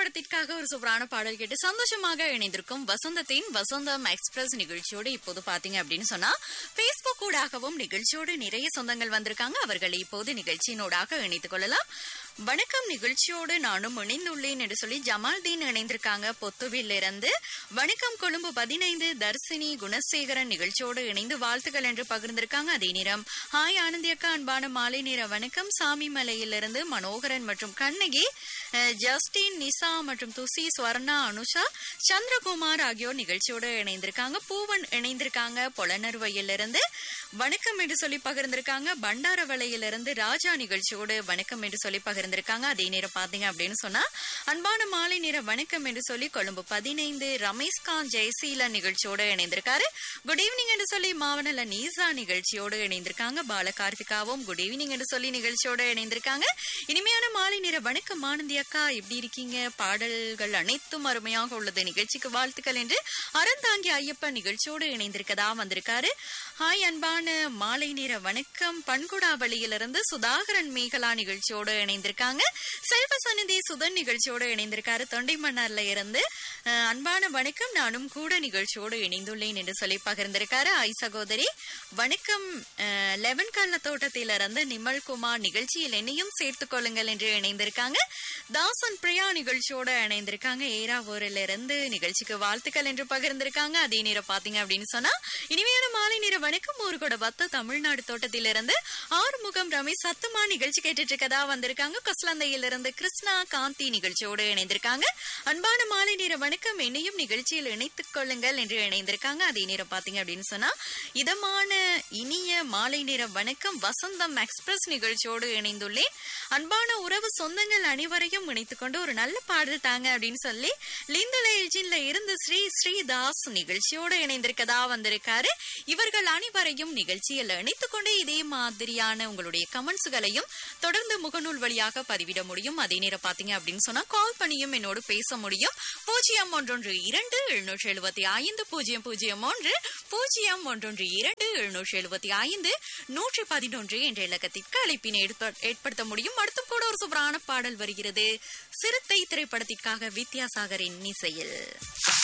திரைப்படத்திற்காக ஒரு சூப்பரான பாடல் கேட்டு சந்தோஷமாக இணைந்திருக்கும் வசந்தத்தின் வசந்தம் எக்ஸ்பிரஸ் நிகழ்ச்சியோடு இப்போது பாத்தீங்க அப்படின்னு சொன்னா பேஸ்புக் ஊடாகவும் நிகழ்ச்சியோடு நிறைய சொந்தங்கள் வந்திருக்காங்க அவர்களை இப்போது நிகழ்ச்சியினோடாக இணைத்துக் கொள்ளலாம் வணக்கம் நிகழ்ச்சியோடு நானும் இணைந்துள்ளேன் என்று சொல்லி ஜமால்தீன் இணைந்திருக்காங்க பொத்துவில் இருந்து வணக்கம் கொழும்பு பதினைந்து தர்சினி குணசேகரன் நிகழ்ச்சியோடு இணைந்து வாழ்த்துக்கள் என்று பகிர்ந்திருக்காங்க அதே நேரம் ஹாய் ஆனந்தி அக்கா அன்பான மாலை நேர வணக்கம் சாமிமலையிலிருந்து மனோகரன் மற்றும் கண்ணகி அஹ், ஜஸ்டின் நிசா மற்றும் துசி ஸ்வர்ணா அனுஷா சந்திரகுமார் ஆகியோர் நிகழ்ச்சியோடு இணைந்திருக்காங்க பூவன் இணைந்திருக்காங்க பொலனர்வையிலிருந்து வணக்கம் என்று சொல்லி பகிர்ந்திருக்காங்க பண்டாரவளையிலிருந்து ராஜா நிகழ்ச்சியோடு வணக்கம் என்று சொல்லி பகிர்ந்திருக்காங்க அதே நேரம் பாத்தீங்க அப்படின்னு சொன்னா அன்பான மாலை நேர வணக்கம் என்று சொல்லி கொழும்பு பதினைந்து ரமேஷ்காந்த் ஜெயசீலன் நிகழ்ச்சியோடு இணைந்திருக்காரு குட் ஈவினிங் என்று சொல்லி மாவனல நீசா நிகழ்ச்சியோடு இணைந்திருக்காங்க பால கார்த்திகாவும் குட் ஈவினிங் என்று சொல்லி நிகழ்ச்சியோடு இணைந்திருக்காங்க இனிமையான மாலை நேர வணக்கம் ஆனந்தி அக்கா எப்படி இருக்கீங்க பாடல்கள் அனைத்தும் அருமையாக உள்ளது நிகழ்ச்சிக்கு வாழ்த்துக்கள் என்று அறந்தாங்கி ஐயப்பன் நிகழ்ச்சியோடு இணைந்திருக்கதா வந்திருக்காரு ஹாய் அன்பான மாலை நேர வணக்கம் பண்குடாவளியிலிருந்து சுதாகரன் மேகலா நிகழ்ச்சியோடு இணைந்திருக்காங்க செல்வ சந்நிதி சுதன் நிகழ்ச்சியோடு இணைந்திருக்காரு தொண்டைமன்னார்ல இருந்து அஹ், அன்பான வணக்கம் நானும் கூட நிகழ்ச்சியோடு இணைந்துள்ளேன் என்று சொல்லி பகிர்ந்திருக்காரு ஐ சகோதரி வணக்கம் அஹ், லெவன் கல்ல தோட்டத்திலிருந்து நிமல்குமார் நிகழ்ச்சியில் என்னையும் சேர்த்துக் கொள்ளுங்கள் என்று இணைந்திருக்காங்க தாசன் பிரியா நிகழ்ச்சியோட இணைந்திருக்காங்க ஏராவூரில் இருந்து நிகழ்ச்சிக்கு வாழ்த்துக்கள் என்று பகிர்ந்திருக்காங்க அதே நேரம் பாத்தீங்க அப்படின்னு சொன்னா இனிமையான மாலை நேர வணக்கம் ஊரு கூட வத்த தமிழ்நாடு தோட்டத்திலிருந்து ஆறுமுகம் ரமேஷ் சத்துமா நிகழ்ச்சி கேட்டுட்டு இருக்கதா வந்திருக்காங்க கொஸ்லந்தையிலிருந்து கிருஷ்ணா காந்தி நிகழ்ச்சியோடு இணைந்திருக்காங்க அன்பான மாலை நேர வணக்கம் என்னையும் நிகழ்ச்சியில் இணைத்துக் கொள்ளுங்கள் என்று இணைந்திருக்காங்க அதே நேரம் பாத்தீங்க அப்படின்னு சொன்னா இதமான இனிய மாலை நேர வணக்கம் வசந்தம் எக்ஸ்பிரஸ் நிகழ்ச்சியோடு இணைந்துள்ளேன் அன்பான உறவு சொந்தங்கள் அனைவரையும் இணைத்துக் கொண்டு ஒரு நல்ல பாடல் தாங்க அப்படின்னு சொல்லி லிந்துல எல்ஜின்ல இருந்து ஸ்ரீ ஸ்ரீதாஸ் நிகழ்ச்சியோடு இணைந்திருக்கதா வந்திருக்காரு இவர்கள் அனைவரையும் நிகழ்ச்சியில் இணைத்துக் கொண்டு இதே மாதிரியான உங்களுடைய கமெண்ட்ஸ்களையும் தொடர்ந்து முகநூல் வழியாக பதிவிட முடியும் அதே நேரம் பாத்தீங்க அப்படின்னு சொன்னா கால் பண்ணியும் என்னோடு பேச முடியும் பூஜ்ஜியம் ஒன்றொன்று இரண்டு எழுநூற்றி எழுபத்தி ஐந்து பூஜ்ஜியம் பூஜ்ஜியம் ஒன்று பூஜ்ஜியம் ஒன்றொன்று இரண்டு எழுநூற்றி எழுபத்தி ஐந்து நூற்றி பதினொன்று என்ற இலக்கத்திற்கு அழைப்பினை எடுத்த- ஏற்படுத்த முடியும் அடுத்தும் கூட ஒரு சூப்பரான பாடல் வருகிறது சிறுத்தை திரைப்படத்திற்காக வித்யாசாகரின் இசையில்